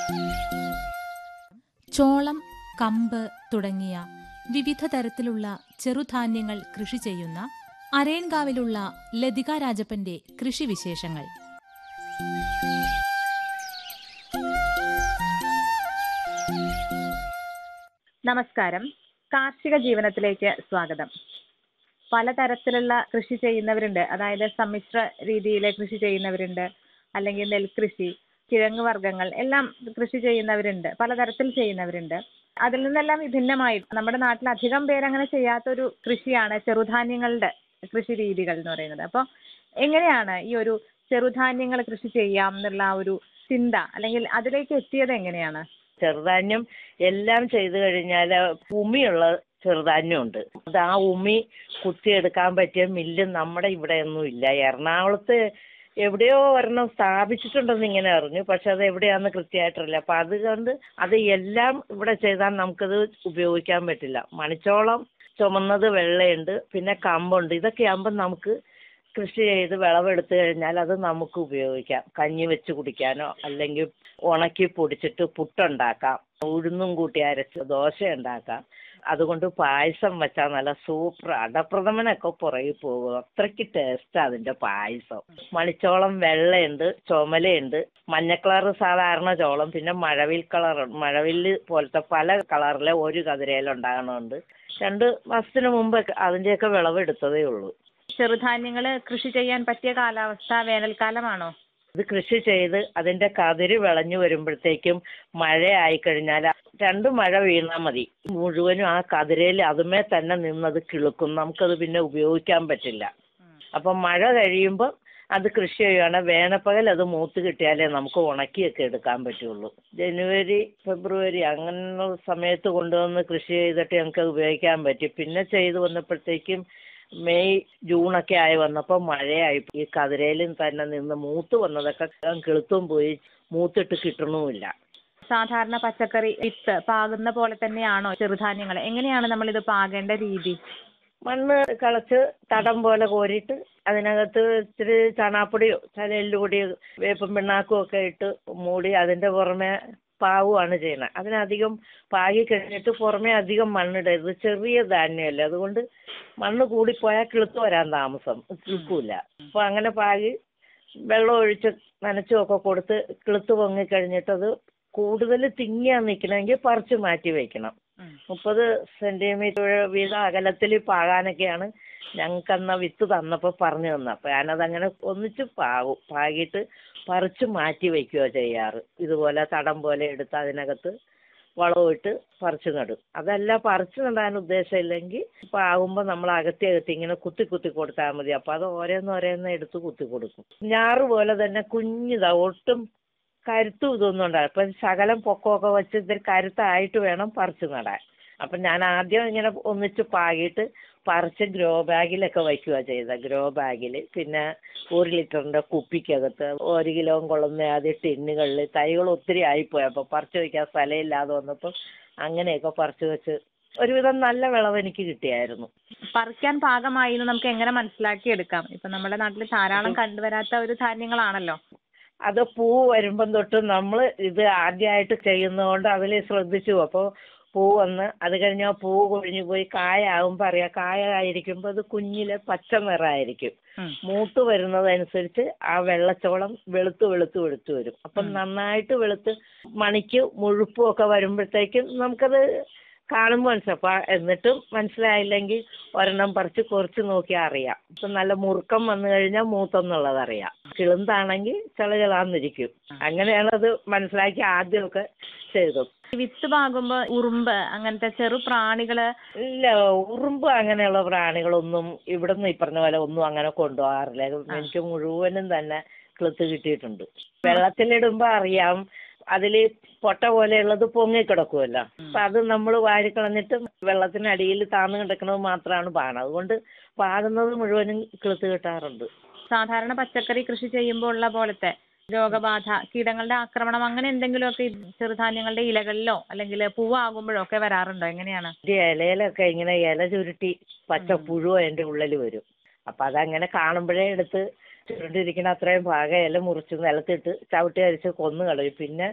ചോളം കമ്പ് തുടങ്ങിയ വിവിധ തരത്തിലുള്ള ചെറുധാന്യങ്ങൾ കൃഷി ചെയ്യുന്ന അരയൻകാവിലുള്ള ലതിക രാജപ്പന്റെ കൃഷിവിശേഷങ്ങൾ നമസ്കാരം കാർഷിക ജീവനത്തിലേക്ക് സ്വാഗതം പലതരത്തിലുള്ള കൃഷി ചെയ്യുന്നവരുണ്ട് അതായത് സമ്മിശ്ര രീതിയിൽ കൃഷി ചെയ്യുന്നവരുണ്ട് അല്ലെങ്കിൽ നെൽകൃഷി കിഴങ്ങ് വർഗ്ഗങ്ങൾ എല്ലാം കൃഷി ചെയ്യുന്നവരുണ്ട് പലതരത്തിൽ ചെയ്യുന്നവരുണ്ട് അതിൽ നിന്നെല്ലാം വിഭിന്നമായി നമ്മുടെ നാട്ടിൽ അധികം പേരങ്ങനെ ചെയ്യാത്തൊരു കൃഷിയാണ് ചെറുധാന്യങ്ങളുടെ കൃഷി രീതികൾ എന്ന് പറയുന്നത് അപ്പോൾ എങ്ങനെയാണ് ഈ ഒരു ചെറുധാന്യങ്ങൾ കൃഷി ചെയ്യാം എന്നുള്ള ആ ഒരു ചിന്ത അല്ലെങ്കിൽ അതിലേക്ക് എത്തിയത് എങ്ങനെയാണ് ചെറുധാന്യം എല്ലാം ചെയ്തു കഴിഞ്ഞാൽ ഉമിയുള്ള ചെറുധാന്യമുണ്ട് അത് ആ ഉമി കുത്തിയെടുക്കാൻ പറ്റിയ മില്ല് നമ്മുടെ ഇവിടെ ഒന്നും ഇല്ല എറണാകുളത്ത് എവിടെയോ ഒരെണ്ണം സ്ഥാപിച്ചിട്ടുണ്ടെന്ന് ഇങ്ങനെ അറിഞ്ഞു പക്ഷെ അത് എവിടെയാണെന്ന് കൃത്യമായിട്ടറിയില്ല അപ്പം അതുകൊണ്ട് അത് എല്ലാം ഇവിടെ ചെയ്താൽ നമുക്കത് ഉപയോഗിക്കാൻ പറ്റില്ല മണിച്ചോളം ചുമന്നത് വെള്ളയുണ്ട് പിന്നെ കമ്പുണ്ട് ഇതൊക്കെ ആകുമ്പോൾ നമുക്ക് കൃഷി ചെയ്ത് വിളവെടുത്ത് കഴിഞ്ഞാൽ അത് നമുക്ക് ഉപയോഗിക്കാം കഞ്ഞി വെച്ച് കുടിക്കാനോ അല്ലെങ്കിൽ ഉണക്കി പൊടിച്ചിട്ട് പുട്ടുണ്ടാക്കാം ഉഴുന്നും കൂട്ടി അരച്ച് ദോശ ഉണ്ടാക്കാം അതുകൊണ്ട് പായസം വെച്ചാൽ നല്ല സൂപ്പർ അടപ്രഥമനൊക്കെ പുറകെ പോകും അത്രയ്ക്ക് ടേസ്റ്റ് അതിന്റെ പായസം മണിച്ചോളം വെള്ളയുണ്ട് ചുമലയുണ്ട് മഞ്ഞ കളർ സാധാരണ ചോളം പിന്നെ മഴവിൽ കളർ മഴവില്ല് പോലത്തെ പല കളറിലെ ഒരു കതിരയിലുണ്ടാകണമുണ്ട് രണ്ട് മാസത്തിന് മുമ്പ് അതിന്റെയൊക്കെ വിളവെടുത്തതേ ഉള്ളൂ ചെറുധാന്യങ്ങൾ കൃഷി ചെയ്യാൻ പറ്റിയ കാലാവസ്ഥ വേനൽക്കാലമാണോ ഇത് കൃഷി ചെയ്ത് അതിന്റെ കതിര് വിളഞ്ഞു വരുമ്പോഴത്തേക്കും മഴയായി കഴിഞ്ഞാൽ രണ്ട് മഴ വീണാൽ മതി മുഴുവനും ആ കതിരയിൽ അതുമേ തന്നെ നിന്നത് കിളുക്കും നമുക്കത് പിന്നെ ഉപയോഗിക്കാൻ പറ്റില്ല അപ്പം മഴ കഴിയുമ്പോൾ അത് കൃഷി ചെയ്യുകയാണ് വേനപ്പകൽ അത് മൂത്ത് കിട്ടിയാലേ നമുക്ക് ഉണക്കിയൊക്കെ എടുക്കാൻ പറ്റുള്ളൂ ജനുവരി ഫെബ്രുവരി അങ്ങനെയുള്ള സമയത്ത് കൊണ്ടുവന്ന് കൃഷി ചെയ്തിട്ട് ഞങ്ങൾക്ക് അത് ഉപയോഗിക്കാൻ പറ്റി പിന്നെ ചെയ്ത് വന്നപ്പോഴത്തേക്കും മെയ് ജൂണൊക്കെ ആയി വന്നപ്പോൾ മഴയായി ഈ കതിരയിലും തന്നെ നിന്ന് മൂത്ത് വന്നതൊക്കെ കിളുത്തും പോയി മൂത്തിട്ട് കിട്ടണമില്ല സാധാരണ പച്ചക്കറി വിത്ത് പാകുന്ന പോലെ തന്നെയാണോ ചെറുധാന്യങ്ങൾ എങ്ങനെയാണ് നമ്മൾ ഇത് പാകേണ്ട രീതി മണ്ണ് കളച്ച് തടം പോലെ കോരിയിട്ട് അതിനകത്ത് ഇത്തിരി ചാണാപ്പൊടിയോ ചില എല്ലുപൊടിയോ വേപ്പും പിണ്ണാക്കും ഒക്കെ ഇട്ട് മൂടി അതിന്റെ പുറമെ പാവുകയാണ് ചെയ്യുന്നത് അതിനധികം പാകി കഴിഞ്ഞിട്ട് പുറമെ അധികം മണ്ണിടരുത് ചെറിയ ധാന്യമല്ലേ അതുകൊണ്ട് മണ്ണ് കൂടിപ്പോയാൽ കിളുത്ത് വരാൻ താമസം കിളുക്കൂല അപ്പോൾ അങ്ങനെ പാകി വെള്ളം ഒഴിച്ച് നനച്ചും ഒക്കെ കൊടുത്ത് കിളുത്ത് പൊങ്ങി കഴിഞ്ഞിട്ടത് കൂടുതൽ തിങ്ങിയാ നിൽക്കണമെങ്കിൽ പറിച്ച് മാറ്റി വെക്കണം മുപ്പത് സെന്റിമീറ്റർ വീതം അകലത്തിൽ പാകാനൊക്കെയാണ് ഞങ്ങൾക്ക് അന്ന് വിത്ത് തന്നപ്പോൾ പറഞ്ഞു തന്നെ അപ്പോൾ ഞാനതങ്ങനെ ഒന്നിച്ച് പാകും പാകിയിട്ട് പറിച്ച് മാറ്റി വയ്ക്കുകയോ ചെയ്യാറ് ഇതുപോലെ തടം പോലെ എടുത്ത് അതിനകത്ത് വളമിട്ട് പറിച്ച് നടും അതല്ല പറിച്ച് നടാൻ ഉദ്ദേശമില്ലെങ്കിൽ പാകുമ്പോൾ നമ്മൾ അകത്തി അകത്തി ഇങ്ങനെ കുത്തി കുത്തി കൊടുത്താൽ മതി അപ്പോൾ അത് ഓരോന്ന് ഓരോന്ന് എടുത്ത് കുത്തി കൊടുക്കും ഞാറ് പോലെ തന്നെ കുഞ്ഞിതാ ഒട്ടും കരുത്തും ഇതൊന്നും ഉണ്ടാകും അപ്പം ശകലം പൊക്കമൊക്കെ വെച്ച് ഇത്തിരി കരുത്തായിട്ട് വേണം പറിച്ച് നടാൻ അപ്പം ഞാൻ ആദ്യം ഇങ്ങനെ ഒന്നിച്ച് പാകിയിട്ട് പറിച്ച് ഗ്രോ ബാഗിലൊക്കെ വയ്ക്കുക ചെയ്ത ഗ്രോ ബാഗിൽ പിന്നെ ഒരു ലിറ്ററിൻ്റെ കുപ്പിക്കകത്ത് ഒരു കിലോ കൊള്ളുന്ന ആദ്യം ടിന്നുകളിൽ തൈകൾ ഒത്തിരി ആയിപ്പോയി അപ്പോൾ പറിച്ച് വയ്ക്കാൻ സ്ഥലമില്ലാതെ വന്നപ്പോൾ അങ്ങനെയൊക്കെ പറിച്ച് വെച്ച് ഒരുവിധം നല്ല വിളവ് എനിക്ക് കിട്ടിയായിരുന്നു പറിക്കാൻ പാകമായി എന്ന് നമുക്ക് എങ്ങനെ മനസ്സിലാക്കി എടുക്കാം ഇപ്പൊ നമ്മുടെ നാട്ടിൽ ധാരാളം കണ്ടുവരാത്ത ഒരു ധാന്യങ്ങളാണല്ലോ അത് പൂ വരുമ്പം തൊട്ട് നമ്മൾ ഇത് ആദ്യമായിട്ട് ചെയ്യുന്നതുകൊണ്ട് അതിൽ ശ്രദ്ധിച്ചു അപ്പോൾ പൂ വന്ന് അത് കഴിഞ്ഞാൽ പൂ കൊഴിഞ്ഞു പോയി കായാകുമ്പോൾ അറിയാം കായ ആയിരിക്കുമ്പോൾ അത് കുഞ്ഞിലെ പച്ച നിറമായിരിക്കും മൂത്ത് വരുന്നതനുസരിച്ച് ആ വെള്ളച്ചോളം വെളുത്ത് വെളുത്ത് വെളുത്ത് വരും അപ്പം നന്നായിട്ട് വെളുത്ത് മണിക്ക് മുഴുപ്പും ഒക്കെ വരുമ്പോഴത്തേക്കും നമുക്കത് കാണുമ്പോൾ മനസ്സിലാവും അപ്പം എന്നിട്ടും മനസ്സിലായില്ലെങ്കിൽ ഒരെണ്ണം പറിച്ച് കുറച്ച് നോക്കിയാൽ അറിയാം ഇപ്പം നല്ല മുറുക്കം വന്നു കഴിഞ്ഞാൽ മൂത്തെന്നുള്ളത് അറിയാം കിളുന്താണെങ്കിൽ ചിളചിളാന്നിരിക്കും അങ്ങനെയാണ് അത് മനസ്സിലാക്കി ആദ്യമൊക്കെ ചെയ്തു വിത്ത് പാകുമ്പോ ഉറുമ്പ് അങ്ങനത്തെ ചെറു പ്രാണികള് ഇല്ല ഉറുമ്പ് അങ്ങനെയുള്ള പ്രാണികളൊന്നും ഇവിടുന്ന് ഈ പറഞ്ഞ പോലെ ഒന്നും അങ്ങനെ കൊണ്ടുപോകാറില്ല എനിക്ക് മുഴുവനും തന്നെ കിളുത്ത് കിട്ടിയിട്ടുണ്ട് വെള്ളത്തിലിടുമ്പോൾ അറിയാം അതിൽ പൊട്ട പോലെയുള്ളത് പൊങ്ങിക്കിടക്കുമല്ലോ അപ്പം അത് നമ്മൾ വാരിക്കളഞ്ഞിട്ട് വെള്ളത്തിനടിയിൽ താന്ന് കിടക്കുന്നത് മാത്രമാണ് പാണം അതുകൊണ്ട് പാകുന്നത് മുഴുവനും കിളുത്ത് കിട്ടാറുണ്ട് സാധാരണ പച്ചക്കറി കൃഷി ചെയ്യുമ്പോൾ ഉള്ള പോലത്തെ രോഗബാധ കീടങ്ങളുടെ ആക്രമണം അങ്ങനെ എന്തെങ്കിലുമൊക്കെ ഈ ചെറുധാന്യങ്ങളുടെ ഇലകളിലോ അല്ലെങ്കിൽ പൂവാകുമ്പോഴോ ഒക്കെ വരാറുണ്ടോ എങ്ങനെയാണ് ഈ ഇലയിലൊക്കെ ഇങ്ങനെ ഇല ചുരുട്ടി പച്ച പുഴു അതിൻ്റെ ഉള്ളിൽ വരും അപ്പം അതങ്ങനെ കാണുമ്പോഴേ എടുത്ത് ചുരുണ്ടിരിക്കുന്ന അത്രയും ഭാഗം ഇല മുറിച്ച് നിലത്തിട്ട് ചവിട്ടി അരിച്ച് കൊന്നു കളയും പിന്നെ